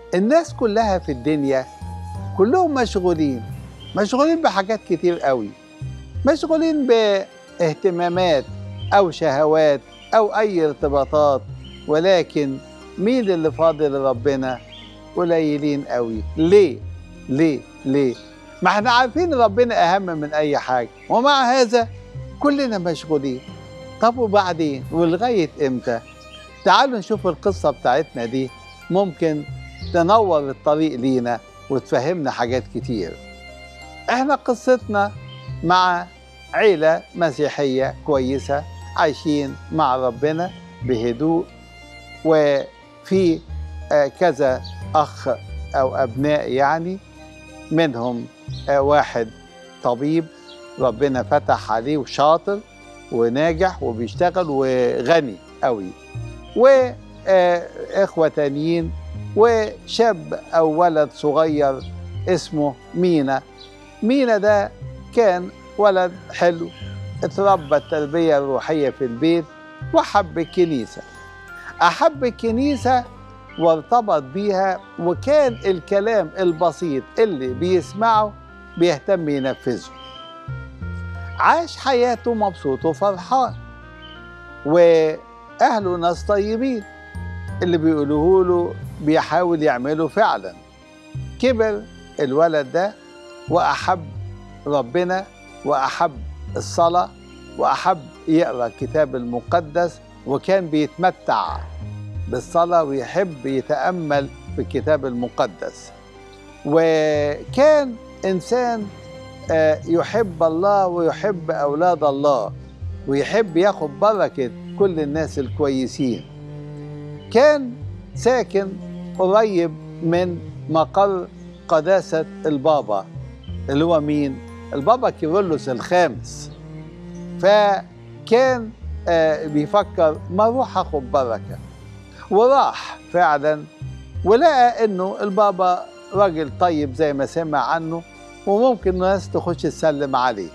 الناس كلها في الدنيا كلهم مشغولين مشغولين بحاجات كتير قوي مشغولين باهتمامات او شهوات او اي ارتباطات ولكن مين اللي فاضل ربنا قليلين قوي ليه ليه ليه ما احنا عارفين ربنا اهم من اي حاجه ومع هذا كلنا مشغولين طب وبعدين ولغايه امتى تعالوا نشوف القصه بتاعتنا دي ممكن تنور الطريق لينا وتفهمنا حاجات كتير احنا قصتنا مع عيلة مسيحية كويسة عايشين مع ربنا بهدوء وفي آه، كذا أخ أو أبناء يعني منهم آه، واحد طبيب ربنا فتح عليه وشاطر وناجح وبيشتغل وغني قوي وإخوة تانيين وشاب أو ولد صغير اسمه مينا مينا ده كان ولد حلو اتربى التربية الروحية في البيت وحب الكنيسة أحب الكنيسة وارتبط بيها وكان الكلام البسيط اللي بيسمعه بيهتم ينفذه عاش حياته مبسوط وفرحان وأهله ناس طيبين اللي بيقولوه له بيحاول يعمله فعلا كبر الولد ده وأحب ربنا وأحب الصلاة وأحب يقرأ الكتاب المقدس وكان بيتمتع بالصلاة ويحب يتأمل في الكتاب المقدس وكان إنسان آه، يحب الله ويحب أولاد الله ويحب ياخد بركة كل الناس الكويسين كان ساكن قريب من مقر قداسة البابا اللي هو مين؟ البابا كيرلس الخامس فكان آه، بيفكر ما اروح اخد بركه وراح فعلا ولقى انه البابا راجل طيب زي ما سمع عنه وممكن الناس تخش تسلم عليه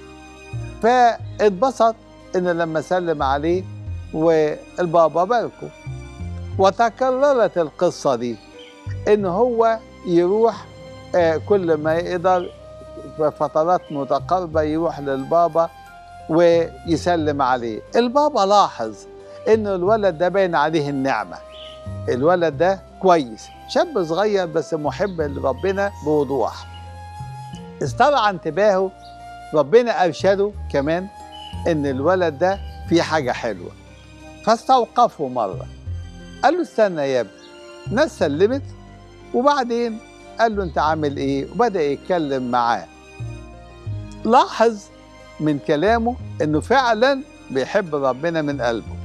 فاتبسط ان لما سلم عليه والبابا باركه وتكررت القصه دي ان هو يروح آه، كل ما يقدر في فترات متقاربه يروح للبابا ويسلم عليه البابا لاحظ ان الولد ده باين عليه النعمه الولد ده كويس شاب صغير بس محب لربنا بوضوح استرعى انتباهه ربنا ارشده كمان ان الولد ده في حاجه حلوه فاستوقفه مره قال له استنى يا ابني ناس سلمت وبعدين قال له انت عامل ايه وبدا يتكلم معاه لاحظ من كلامه انه فعلا بيحب ربنا من قلبه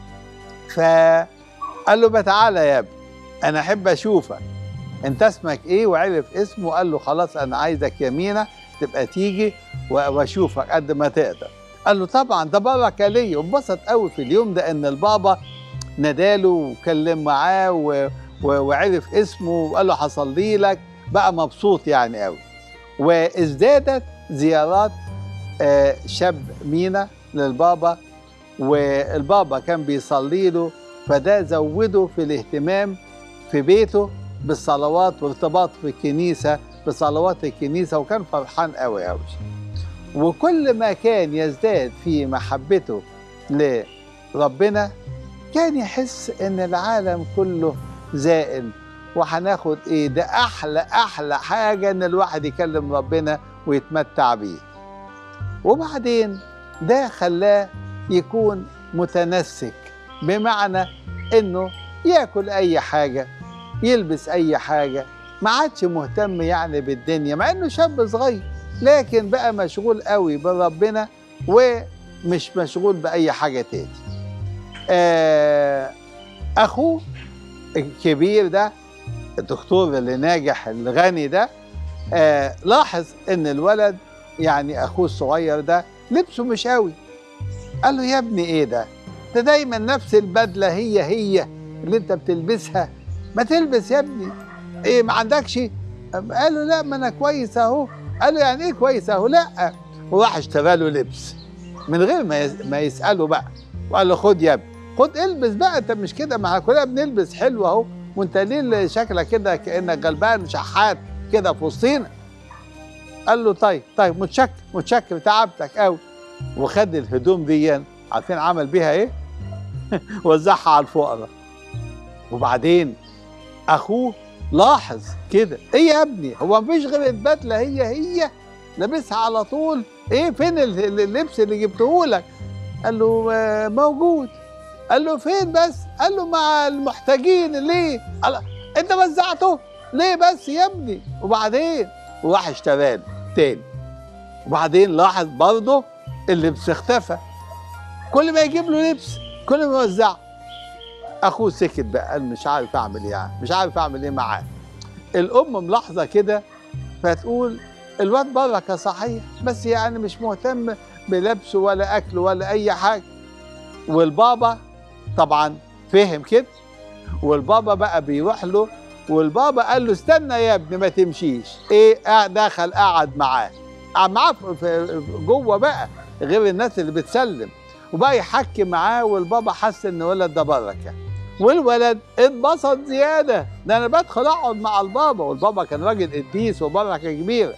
فقال له تعالى يا ابني انا احب اشوفك انت اسمك ايه وعرف اسمه قال له خلاص انا عايزك يمينة تبقى تيجي و- واشوفك قد ما تقدر قال له طبعا ده بركه ليا وانبسط قوي في اليوم ده ان البابا ناداله وكلم معاه و... و... وعرف اسمه وقال له هصلي لك بقى مبسوط يعني قوي وازدادت زيارات آه، شاب مينا للبابا والبابا كان بيصلي له فده زوده في الاهتمام في بيته بالصلوات وارتباط في الكنيسة بصلوات الكنيسة وكان فرحان قوي قوي وكل ما كان يزداد في محبته لربنا كان يحس ان العالم كله زائل وهناخد ايه ده احلى احلى حاجه ان الواحد يكلم ربنا ويتمتع بيه وبعدين ده خلاه يكون متنسك بمعنى انه ياكل اي حاجه يلبس اي حاجه ما عادش مهتم يعني بالدنيا مع انه شاب صغير لكن بقى مشغول قوي بربنا ومش مشغول باي حاجه تاني آه اخوه الكبير ده الدكتور اللي ناجح الغني ده آه لاحظ ان الولد يعني اخوه الصغير ده لبسه مش قوي قال له يا ابني ايه ده ده دايما نفس البدله هي هي اللي انت بتلبسها ما تلبس يا ابني ايه ما عندكش قال له لا ما انا كويس اهو قال له يعني ايه كويس اهو لا وراح اشترى له لبس من غير ما يس- ما يساله بقى وقال له خد يا ابني خد البس بقى انت مش كده ما كلنا بنلبس حلو اهو وانت ليه اللي شكلك كده كانك غلبان شحات كده في وسطينا قال له طيب طيب متشكر متشكر تعبتك قوي وخد الهدوم دي عارفين عمل بيها ايه وزعها على الفقراء وبعدين اخوه لاحظ كده ايه يا ابني هو مفيش غير البدله هي هي لابسها على طول ايه فين ال- اللبس اللي جبته لك قال له آه، موجود قال له فين بس قال له مع المحتاجين ليه قال انت وزعته ليه بس يا ابني وبعدين وراح اشترى له تاني وبعدين لاحظ برضه اللبس اختفى كل ما يجيب له لبس كل ما يوزعه اخوه سكت بقى قال مش عارف اعمل ايه يعني مش عارف اعمل ايه معاه الام ملاحظه كده فتقول الواد بركه صحيح بس يعني مش مهتم بلبسه ولا اكله ولا اي حاجه والبابا طبعا فهم كده والبابا بقى بيروح له والبابا قال له استنى يا ابني ما تمشيش ايه قاعد دخل قعد معاه قعد معاه في- في- جوه بقى غير الناس اللي بتسلم وبقى يحكي معاه والبابا حس ان الولد ده بركه والولد اتبسط زياده ده انا بدخل اقعد مع البابا والبابا كان راجل قديس وبركه كبيره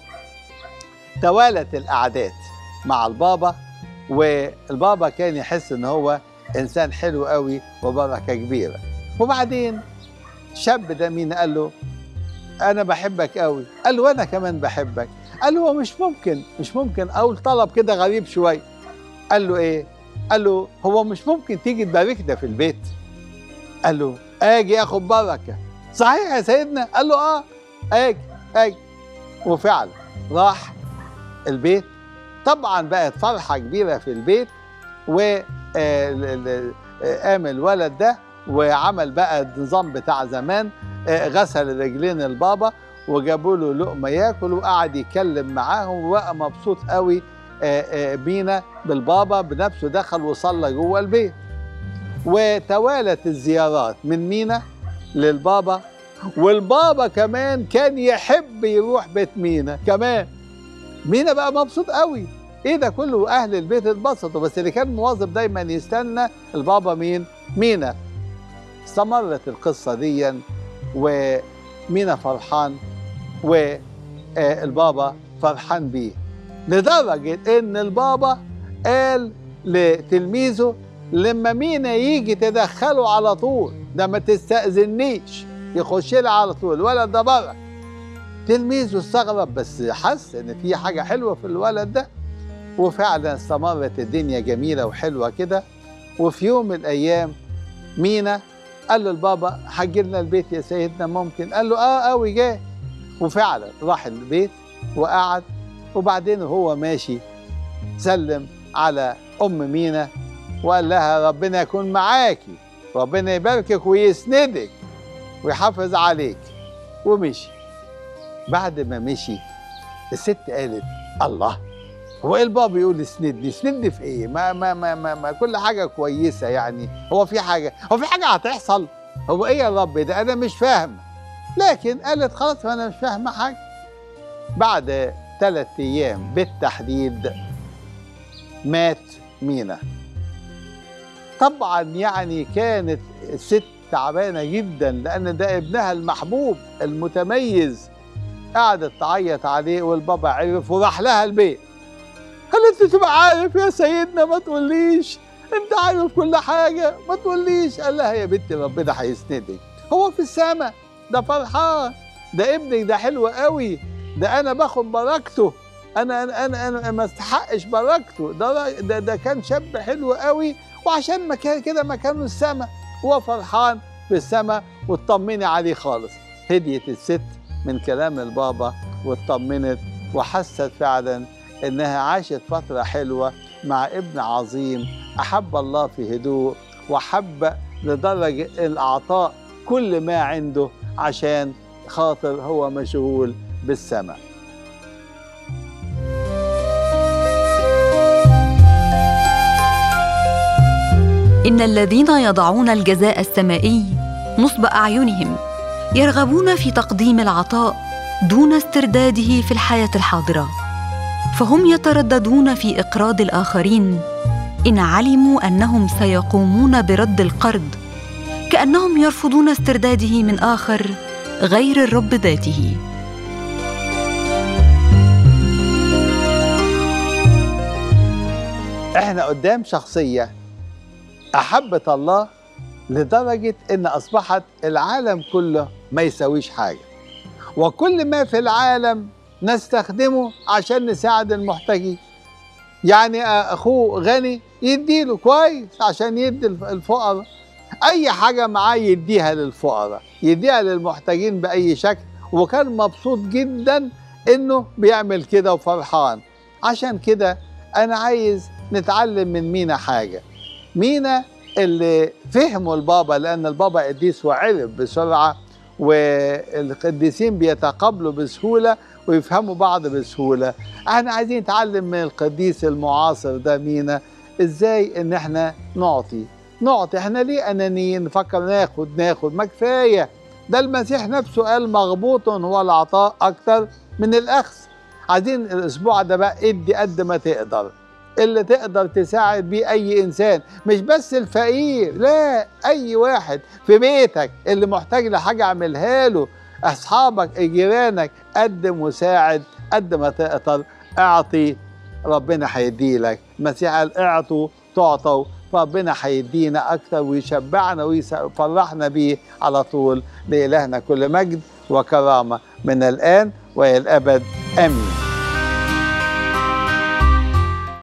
توالت القعدات مع البابا والبابا كان يحس ان هو انسان حلو قوي وبركه كبيره وبعدين الشاب ده مين قال له انا بحبك قوي قال له وانا كمان بحبك قال له هو مش ممكن مش ممكن اقول طلب كده غريب شويه قال له ايه قال له هو مش ممكن تيجي تباركنا في البيت قال له اجي اخد بركه صحيح يا سيدنا قال له اه اجي اجي وفعلا راح البيت طبعا بقت فرحه كبيره في البيت و آه، ال- ال- آه، قام الولد ده وعمل بقى النظام بتاع زمان آه، غسل رجلين البابا وجابوا له لقمه ياكل وقعد يتكلم معاهم وبقى مبسوط قوي آه، آه، بينا بالبابا بنفسه دخل وصلى جوه البيت وتوالت الزيارات من مينا للبابا والبابا كمان كان يحب يروح بيت مينا كمان مينا بقى مبسوط قوي ايه ده كله اهل البيت اتبسطوا بس اللي كان مواظب دايما يستنى البابا مين مينا استمرت القصه دي ومينا فرحان والبابا فرحان بيه لدرجه ان البابا قال لتلميذه لما مينا يجي تدخله على طول ده ما تستأذنيش يخش لي على طول الولد ده بره تلميذه استغرب بس حس ان في حاجه حلوه في الولد ده وفعلا استمرت الدنيا جميله وحلوه كده وفي يوم من الايام مينا قال للبابا حج لنا البيت يا سيدنا ممكن قال له اه قوي جاي وفعلا راح البيت وقعد وبعدين وهو ماشي سلم على ام مينا وقال لها ربنا يكون معاكي ربنا يباركك ويسندك ويحافظ عليك ومشي بعد ما مشي الست قالت الله هو ايه البابا يقول اسندني اسندني في ايه ما ما ما ما, ما كل حاجه كويسه يعني هو في حاجه هو في حاجه هتحصل هو ايه يا رب ده انا مش فاهم لكن قالت خلاص انا مش فاهمه حاجه بعد ثلاث ايام بالتحديد مات مينا طبعا يعني كانت الست تعبانه جدا لان ده ابنها المحبوب المتميز قعدت تعيط عليه والبابا عرف وراح لها البيت قالت له تبقى عارف يا سيدنا ما تقوليش انت عارف كل حاجه ما تقوليش قال لها يا بنتي ربنا هيسندك هو في السماء ده فرحان ده ابنك ده حلو قوي ده انا باخد بركته انا انا انا, أنا ما استحقش بركته ده, ده ده كان شاب حلو قوي وعشان مكان كده مكانه السماء هو فرحان في السماء واطمني عليه خالص هديت الست من كلام البابا واطمنت وحست فعلا انها عاشت فتره حلوه مع ابن عظيم احب الله في هدوء وحب لدرجه الاعطاء كل ما عنده عشان خاطر هو مشغول بالسماء ان الذين يضعون الجزاء السمائي نصب اعينهم يرغبون في تقديم العطاء دون استرداده في الحياه الحاضره فهم يترددون في اقراض الاخرين ان علموا انهم سيقومون برد القرض كانهم يرفضون استرداده من اخر غير الرب ذاته احنا قدام شخصية أحبت الله لدرجة إن أصبحت العالم كله ما يساويش حاجة وكل ما في العالم نستخدمه عشان نساعد المحتاجين يعني أخوه غني يديله كويس عشان يدي الفقراء أي حاجة معاه يديها للفقراء يديها للمحتاجين بأي شكل وكان مبسوط جدا إنه بيعمل كده وفرحان عشان كده أنا عايز نتعلم من مينا حاجة مينا اللي فهموا البابا لأن البابا قديس وعرف بسرعة والقديسين بيتقابلوا بسهولة ويفهموا بعض بسهولة احنا عايزين نتعلم من القديس المعاصر ده مينا ازاي ان احنا نعطي نعطي احنا ليه انانيين نفكر ناخد ناخد ما كفايه ده المسيح نفسه قال مغبوط هو العطاء اكتر من الاخذ عايزين الاسبوع ده بقى ادي قد ما تقدر اللي تقدر تساعد بيه اي انسان مش بس الفقير لا اي واحد في بيتك اللي محتاج لحاجه اعملها له اصحابك جيرانك قدم وساعد قد ما تقدر اعطي ربنا هيديلك المسيح قال اعطوا تعطوا فربنا هيدينا اكتر ويشبعنا ويفرحنا بيه على طول لالهنا كل مجد وكرامه من الان والى الابد امين